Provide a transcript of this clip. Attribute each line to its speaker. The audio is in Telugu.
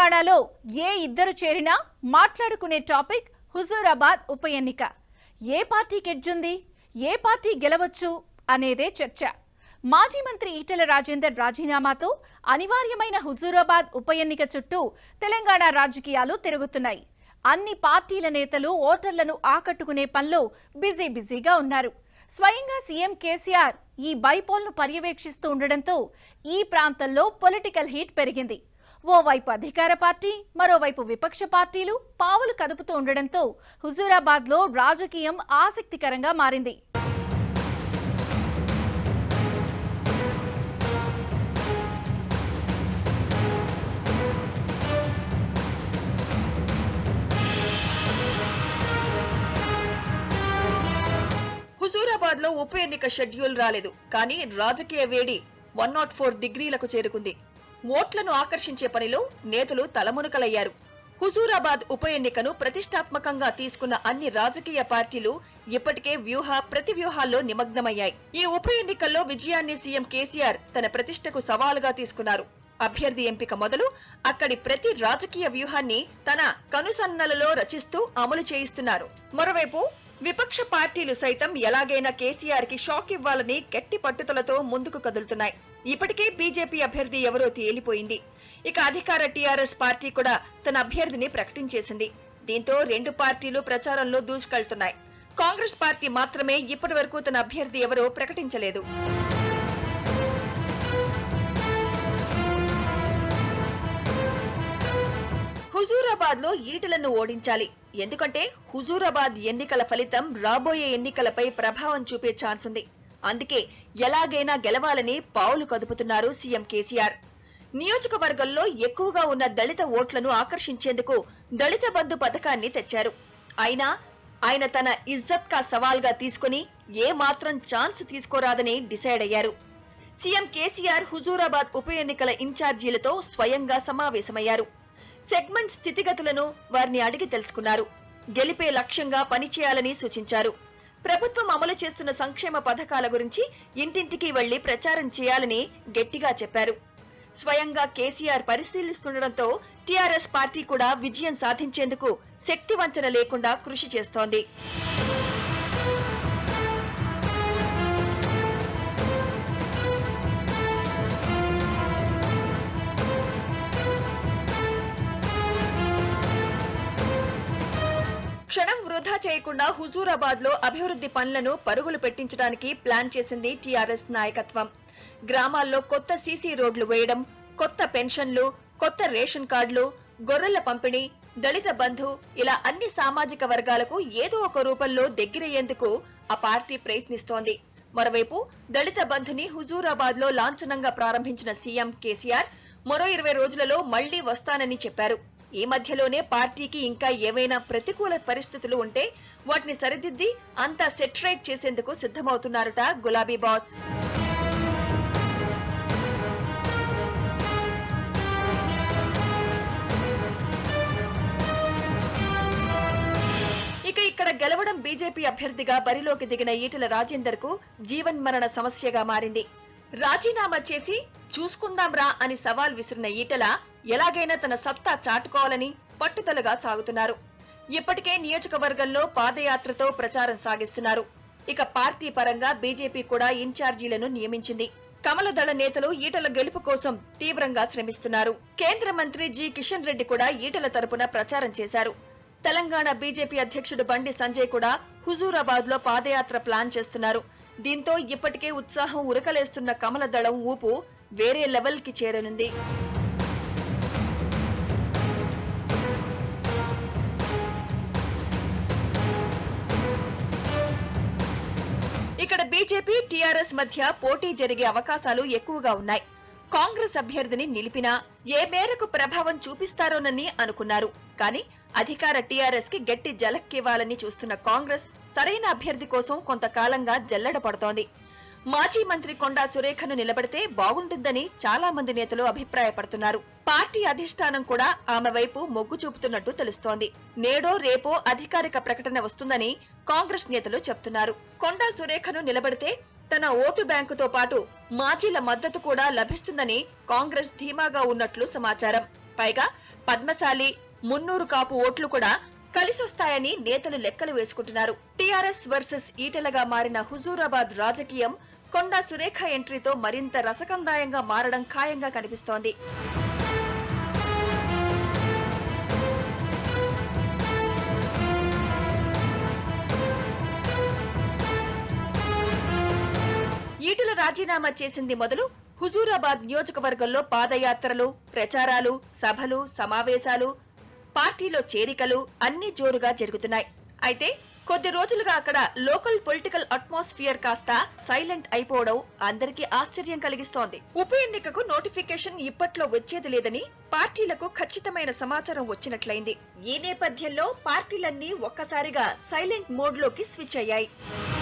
Speaker 1: తెలంగాణలో ఏ ఇద్దరు చేరినా మాట్లాడుకునే టాపిక్ హుజూరాబాద్ ఉప ఎన్నిక ఏ పార్టీ గెడ్జుంది ఏ పార్టీ గెలవచ్చు అనేదే చర్చ మాజీ మంత్రి ఈటెల రాజేందర్ రాజీనామాతో అనివార్యమైన హుజూరాబాద్ ఉప ఎన్నిక చుట్టూ తెలంగాణ రాజకీయాలు తిరుగుతున్నాయి అన్ని పార్టీల నేతలు ఓటర్లను ఆకట్టుకునే పనిలో బిజీ బిజీగా ఉన్నారు స్వయంగా సీఎం కేసీఆర్ ఈ బైపోల్ను పర్యవేక్షిస్తూ ఉండడంతో ఈ ప్రాంతంలో పొలిటికల్ హీట్ పెరిగింది ఓవైపు అధికార పార్టీ మరోవైపు విపక్ష పార్టీలు పావులు కదుపుతూ ఉండడంతో హుజూరాబాద్లో రాజకీయం ఆసక్తికరంగా మారింది
Speaker 2: హుజూరాబాద్ లో ఉప ఎన్నిక షెడ్యూల్ రాలేదు కానీ రాజకీయ వేడి వన్ నాట్ ఫోర్ డిగ్రీలకు చేరుకుంది ఓట్లను ఆకర్షించే పనిలో నేతలు తలమునకలయ్యారు హుజూరాబాద్ ఉప ఎన్నికను ప్రతిష్టాత్మకంగా తీసుకున్న అన్ని రాజకీయ పార్టీలు ఇప్పటికే వ్యూహ ప్రతి వ్యూహాల్లో నిమగ్నమయ్యాయి ఈ ఉప ఎన్నికల్లో విజయాన్ని సీఎం కేసీఆర్ తన ప్రతిష్టకు సవాలుగా తీసుకున్నారు అభ్యర్థి ఎంపిక మొదలు అక్కడి ప్రతి రాజకీయ వ్యూహాన్ని తన కనుసన్నలలో రచిస్తూ అమలు చేయిస్తున్నారు మరోవైపు విపక్ష పార్టీలు సైతం ఎలాగైనా కేసీఆర్ కి షాక్ ఇవ్వాలని గట్టి పట్టుదలతో ముందుకు కదులుతున్నాయి ఇప్పటికే బీజేపీ అభ్యర్థి ఎవరో తేలిపోయింది ఇక అధికార టీఆర్ఎస్ పార్టీ కూడా తన అభ్యర్థిని ప్రకటించేసింది దీంతో రెండు పార్టీలు ప్రచారంలో దూసుకెళ్తున్నాయి కాంగ్రెస్ పార్టీ మాత్రమే ఇప్పటి వరకు తన అభ్యర్థి ఎవరో ప్రకటించలేదు హుజూరాబాద్ లో ఈటలను ఓడించాలి ఎందుకంటే హుజూరాబాద్ ఎన్నికల ఫలితం రాబోయే ఎన్నికలపై ప్రభావం చూపే ఛాన్స్ ఉంది అందుకే ఎలాగైనా గెలవాలని పావులు కదుపుతున్నారు సీఎం కేసీఆర్ నియోజకవర్గంలో ఎక్కువగా ఉన్న దళిత ఓట్లను ఆకర్షించేందుకు దళిత బంధు పథకాన్ని తెచ్చారు అయినా ఆయన తన ఇజ్జత్ కా సవాల్గా తీసుకుని ఏ మాత్రం ఛాన్స్ తీసుకోరాదని డిసైడ్ అయ్యారు సీఎం కేసీఆర్ హుజూరాబాద్ ఉప ఎన్నికల ఇన్ఛార్జీలతో స్వయంగా సమావేశమయ్యారు సెగ్మెంట్ స్థితిగతులను వారిని అడిగి తెలుసుకున్నారు గెలిపే లక్ష్యంగా పనిచేయాలని సూచించారు ప్రభుత్వం అమలు చేస్తున్న సంక్షేమ పథకాల గురించి ఇంటింటికి వెళ్లి ప్రచారం చేయాలని గట్టిగా చెప్పారు స్వయంగా కేసీఆర్ పరిశీలిస్తుండటంతో టీఆర్ఎస్ పార్టీ కూడా విజయం సాధించేందుకు శక్తి వంచన లేకుండా కృషి చేస్తోంది క్షణం వృధా చేయకుండా హుజూరాబాద్ లో అభివృద్ధి పనులను పరుగులు పెట్టించడానికి ప్లాన్ చేసింది టీఆర్ఎస్ నాయకత్వం గ్రామాల్లో కొత్త సీసీ రోడ్లు వేయడం కొత్త పెన్షన్లు కొత్త రేషన్ కార్డులు గొర్రెల పంపిణీ దళిత బంధు ఇలా అన్ని సామాజిక వర్గాలకు ఏదో ఒక రూపంలో దగ్గరయ్యేందుకు ఆ పార్టీ ప్రయత్నిస్తోంది మరోవైపు దళిత బంధుని హుజూరాబాద్ లో లాంఛనంగా ప్రారంభించిన సీఎం కేసీఆర్ మరో ఇరవై రోజులలో మళ్లీ వస్తానని చెప్పారు ఈ మధ్యలోనే పార్టీకి ఇంకా ఏవైనా ప్రతికూల పరిస్థితులు ఉంటే వాటిని సరిదిద్ది అంతా సెటరైట్ చేసేందుకు సిద్ధమవుతున్నారట గులాబీ బాస్ ఇక ఇక్కడ గెలవడం బీజేపీ అభ్యర్థిగా బరిలోకి దిగిన ఈటెల రాజేందర్ కు జీవన్ మరణ సమస్యగా మారింది రాజీనామా చేసి చూసుకుందాంరా అని సవాల్ విసిరిన ఈటెల ఎలాగైనా తన సత్తా చాటుకోవాలని పట్టుదలగా సాగుతున్నారు ఇప్పటికే నియోజకవర్గంలో పాదయాత్రతో ప్రచారం సాగిస్తున్నారు ఇక పార్టీ పరంగా బీజేపీ కూడా ఇన్ఛార్జీలను నియమించింది కమలదళ నేతలు ఈటల గెలుపు కోసం తీవ్రంగా శ్రమిస్తున్నారు కేంద్ర మంత్రి జి కిషన్ రెడ్డి కూడా ఈటల తరపున ప్రచారం చేశారు తెలంగాణ బీజేపీ అధ్యక్షుడు బండి సంజయ్ కూడా హుజూరాబాద్ లో పాదయాత్ర ప్లాన్ చేస్తున్నారు దీంతో ఇప్పటికే ఉత్సాహం ఉరకలేస్తున్న కమల దళం ఊపు వేరే లెవెల్ కి చేరనుంది ఇక్కడ బీజేపీ టీఆర్ఎస్ మధ్య పోటీ జరిగే అవకాశాలు ఎక్కువగా ఉన్నాయి కాంగ్రెస్ అభ్యర్థిని నిలిపినా ఏ మేరకు ప్రభావం చూపిస్తారోనని అనుకున్నారు కానీ అధికార టీఆర్ఎస్ కి గట్టి జలక్కివ్వాలని చూస్తున్న కాంగ్రెస్ సరైన అభ్యర్థి కోసం కొంతకాలంగా జల్లెడ పడుతోంది మాజీ మంత్రి కొండా సురేఖను నిలబడితే బాగుంటుందని చాలా మంది నేతలు అభిప్రాయపడుతున్నారు పార్టీ అధిష్టానం కూడా ఆమె వైపు మొగ్గు చూపుతున్నట్టు తెలుస్తోంది నేడో రేపో అధికారిక ప్రకటన వస్తుందని కాంగ్రెస్ నేతలు చెప్తున్నారు కొండా సురేఖను నిలబడితే తన ఓటు బ్యాంకుతో పాటు మాజీల మద్దతు కూడా లభిస్తుందని కాంగ్రెస్ ధీమాగా ఉన్నట్లు సమాచారం పైగా పద్మశాలి మున్నూరు కాపు ఓట్లు కూడా కలిసొస్తాయని నేతలు లెక్కలు వేసుకుంటున్నారు టీఆర్ఎస్ వర్సెస్ ఈటెలగా మారిన హుజూరాబాద్ రాజకీయం కొండా సురేఖ ఎంట్రీతో మరింత రసకందాయంగా మారడం ఖాయంగా కనిపిస్తోంది ఈటల రాజీనామా చేసింది మొదలు హుజూరాబాద్ నియోజకవర్గంలో పాదయాత్రలు ప్రచారాలు సభలు సమావేశాలు పార్టీలో చేరికలు అన్ని జోరుగా జరుగుతున్నాయి అయితే కొద్ది రోజులుగా అక్కడ లోకల్ పొలిటికల్ అట్మాస్ఫియర్ కాస్త సైలెంట్ అయిపోవడం అందరికీ ఆశ్చర్యం కలిగిస్తోంది ఉప ఎన్నికకు నోటిఫికేషన్ ఇప్పట్లో వచ్చేది లేదని పార్టీలకు ఖచ్చితమైన సమాచారం వచ్చినట్లయింది ఈ నేపథ్యంలో పార్టీలన్నీ ఒక్కసారిగా సైలెంట్ మోడ్ లోకి స్విచ్ అయ్యాయి